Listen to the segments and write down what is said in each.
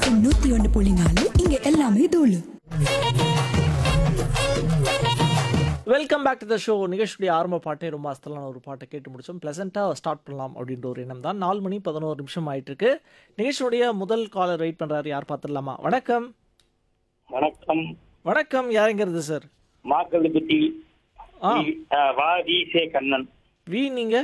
FM நூத்தி ஒன்று புள்ளி நாலு இங்க எல்லாமே தூளு welcome back to the show நிகழ்ச்சியுடைய ஆரம்ப பாட்டே ரொம்ப அஸ்தலான ஒரு பாட்டை கேட்டு முடிச்சோம் ப்ளசண்ட்டாக ஸ்டார்ட் பண்ணலாம் அப்படின்ற ஒரு எண்ணம் தான் நாலு மணி பதினோரு நிமிஷம் ஆயிட்டு இருக்கு நிகழ்ச்சியுடைய முதல் காலர் வெயிட் பண்றாரு யார் பார்த்துடலாமா வணக்கம் வணக்கம் வணக்கம் யாருங்கிறது சார் மாக்கல்லுப்பட்டி ஆ வா வி சே கண்ணன் வி நீங்க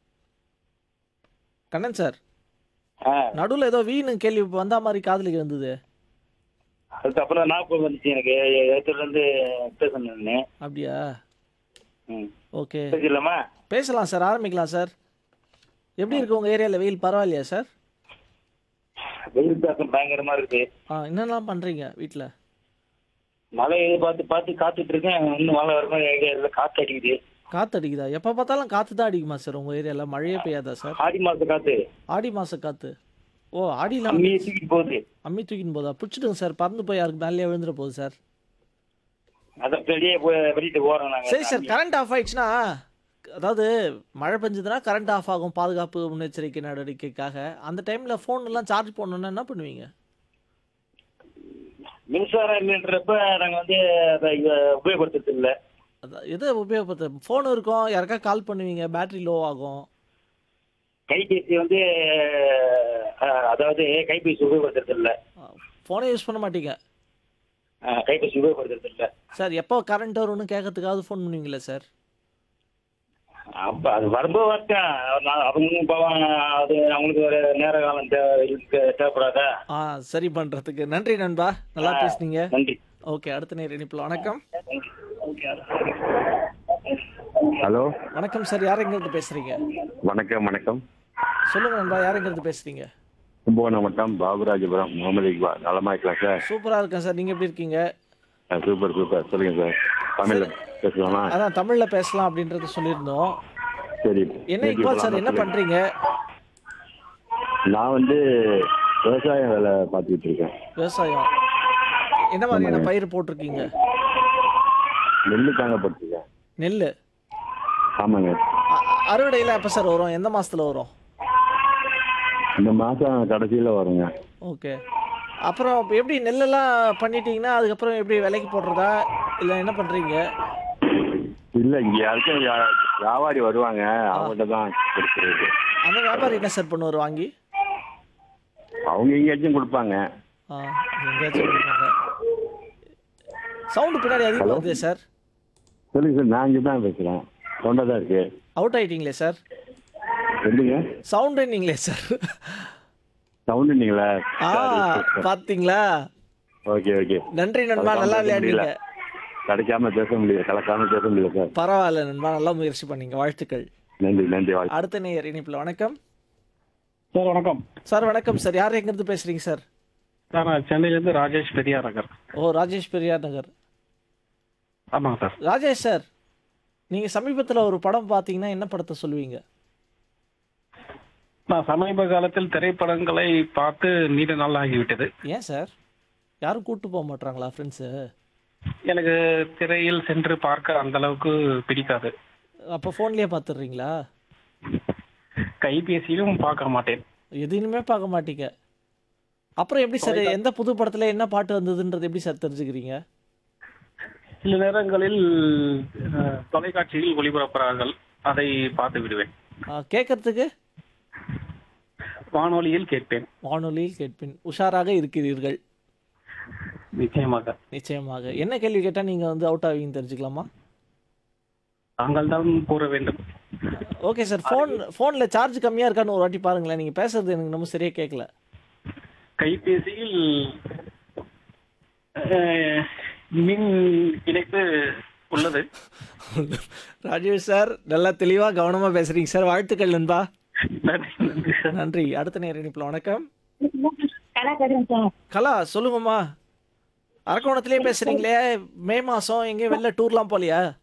கண்ணன் சார் ஆ, நடுவில் ஏதோ வீணு கேள்வி வந்தா மாதிரி காதலிக்கு இருந்தது அதுக்கப்புறம் ஞாபகம் வந்துச்சு எனக்கு இடத்துல இருந்து பேசணும்னு அப்படியா ம். ஓகே பேசலாமா பேசலாம் சார் ஆரம்பிக்கலாம் சார் எப்படி இருக்கு உங்கள் ஏரியாவில் வெயில் பரவாயில்லையா சார் வெயில் தாக்கம் பயங்கரமா இருக்கு ஆ என்னெல்லாம் பண்ணுறீங்க வீட்டில் மழை எதிர்பார்த்து பார்த்து காத்துட்டு இருக்கேன் இன்னும் மழை வரமா எங்க காத்து அடிக்குது காற்று அடிக்குதா எப்போ பார்த்தாலும் காற்று தான் அடிக்குமா சார் உங்கள் ஏரியாவில் மழையே பெய்யாதா சார் ஆடி மாச காத்து ஆடி மாத காற்று ஓ ஆடியில் அம்மியை தூக்கிட்டு போகுது அம்மி தூக்கின்னு போதா பிடிச்சிடுங்க சார் பறந்து போய் யாருக்கு மேலேயே விழுந்துட போகுது சார் அதான் வெளியே போய் வெளியிட்டு போறோம் நாங்க சரி சார் கரண்ட் ஆஃப் ஆயிடுச்சுன்னா அதாவது மழை பெஞ்சதுன்னா கரண்ட் ஆஃப் ஆகும் பாதுகாப்பு முன்னெச்சரிக்கை நடவடிக்கைக்காக அந்த டைமில் ஃபோன் எல்லாம் சார்ஜ் பண்ணணும்னா என்ன பண்ணுவீங்க மின்சாரம் இல்லைன்றப்ப நாங்க வந்து அதை இங்க உபயோகப்படுத்துறது இல்ல அதான் எதை உபயோகப்படுத்த ஃபோன் இருக்கும் யாருக்கா கால் பண்ணுவீங்க பேட்டரி லோ ஆகும் கைபேசி வந்து அஹ், அதாவது கைபேசி உபயோகப்படுத்துறது இல்ல ஃபோனே யூஸ் பண்ண மாட்டீங்க அஹ், கைபேசி உபயோகப்படுத்துறது இல்ல சார் எப்போ கரண்ட் வரும்னு கேட்கறதுக்காவது ஃபோன் பண்ணுவீங்களா சார் அப்ப அது வரும்போது வரட்டும் நான் அவங்க பாவம் அது அவங்களுக்கு ஒரு நேர காலம் தேவை இருக்கு, தேவைப்படாதா ஆ சரி பண்ணுறதுக்கு நன்றி நண்பா நல்லா பேசுனீங்க நன்றி ஓகே அடுத்த நேர் இணைப்பில் வணக்கம் ஹலோ வணக்கம் சார் யார் எங்கேருந்து பேசுகிறீங்க வணக்கம் வணக்கம் சொல்லுங்கள் நண்பா யார் எங்கேருந்து பேசுகிறீங்க கும்பகோணம் வட்டம் பாபுராஜபுரம் முகமது இக்பால் நலமா இருக்கலாம் சார் சூப்பராக இருக்கேன் சார் நீங்கள் எப்படி இருக்கீங்க ஆ, சூப்பர் சூப்பர் சொல்லுங்க சார் தமிழ்ல பேசலாமா அதான் தமிழில் பேசலாம் அப்படின்றத சொல்லியிருந்தோம் சரி என்ன இக்பால் சார் என்ன பண்ணுறீங்க நான் வந்து விவசாய வேலை பார்த்துக்கிட்டு இருக்கேன் விவசாயம் என்ன மாதிரியான பயிர் போட்டிருக்கீங்க நெல் தாங்க போட்டிருக்கேன் நெல் ஆமாங்க அறுவடையில் எப்போ சார் வரும் எந்த மாதத்தில் வரும் இந்த மாசம் கடைசியில வருங்க ஓகே அப்புறம் இப்ப எப்படி நெல்லெல்லாம் பண்ணிட்டீங்கன்னா அதுக்கப்புறம் எப்படி விலைக்கு போடுறதா இல்லை என்ன பண்ணுறீங்க இல்ல இங்க யாருக்கும் வியா- வியாபாரி வருவாங்க அவங்ககிட்ட தான் கொடுக்குறது அந்த வியாபாரி என்ன சார் பண்ணுவார் வாங்கி அவங்க எங்கேயாச்சும் கொடுப்பாங்க ஆ எங்கேயாச்சும் கொடுப்பாங்க சவுண்டு பின்னாடி அதிகமாக வருது சார் சொல்லுங்க சார் நான் இங்கே தான் பேசுறேன் தொண்டை தான் இருக்கு அவுட் ஆயிட்டீங்களே சார் எப்படிங்க சவுண்டுன்னீங்களே சார் சவுண்டு நீங்களா ஆ பார்த்தீங்களா ஓகே ஓகே நன்றி நண்பா நல்லா கலக்காம பேச விளையாடுறீங்க முடியல. கிடைக்காம பேச முடியல கலக்காம பேச முடியல சார் பரவாயில்ல நண்பா நல்லா முயற்சி பண்ணீங்க வாழ்த்துக்கள் நன்றி நன்றி வாழ்த்து அடுத்த நேயர் இணைப்பில் வணக்கம் சார் வணக்கம் சார் வணக்கம் சார் யார் எங்கேருந்து பேசுறீங்க சார் சார் நான் சென்னையிலேருந்து ராஜேஷ் பெரியார் நகர் ஓ ராஜேஷ் பெரியார் நகர் ஆமாங்க சார் ராஜேஷ் சார் நீங்கள் சமீபத்தில் ஒரு படம் பார்த்தீங்கன்னா என்ன படத்தை சொல்லுவீங்க நான் சமீப காலத்தில் திரைப்படங்களை பார்த்து நீண்ட நாள் ஆகிவிட்டது ஏன் சார் யாரும் கூட்டு போக மாட்டாங்களா ஃப்ரெண்ட்ஸு எனக்கு திரையில் சென்று பார்க்க அந்த அளவுக்கு பிடிக்காது அப்போ ஃபோன்லேயே பார்த்துடுறீங்களா கைபேசியிலும் பார்க்க மாட்டேன் எதுவுமே பார்க்க மாட்டீங்க அப்புறம் எப்படி சார் எந்த புது படத்தில் என்ன பாட்டு வந்ததுன்றது எப்படி சார் தெரிஞ்சுக்கிறீங்க சில நேரங்களில் அஹ், தொலைக்காட்சியில் ஒளிபரப்புகிறார்கள் அதை பார்த்து விடுவேன் கேட்கறதுக்கு வானொலியில் கேட்பேன் வானொலியில் கேட்பின் உஷாராக இருக்கிறீர்கள் நிச்சயமாக நிச்சயமாக என்ன கேள்வி கேட்டால் நீங்கள் வந்து அவுட் ஆவீங்கன்னு தெரிஞ்சுக்கலாமா தாங்கள் தான் கூற வேண்டும் ஓகே சார் ஃபோன் ஃபோனில் சார்ஜ் கம்மியாக இருக்கான்னு ஒரு வாட்டி பாருங்களேன் நீங்கள் பேசுறது எனக்கு நம்ம சரியாக கேட்கல கைபேசியில் அஹ், மின் இணைப்பு உள்ளது ராஜேஷ் சார் நல்லா தெளிவாக கவனமாக பேசுகிறீங்க சார் வாழ்த்துக்கள் நண்பா நன்றி நன்றி சார் நன்றி அடுத்த நேர இணைப்பில் வணக்கம் கலாச்சாரம் சார் கலா சொல்லுங்கம்மா அரக்கோணத்துலேயே பேசுகிறீங்களே மே மாதம் எங்கேயும் வெளில டூர்லாம் போகலையா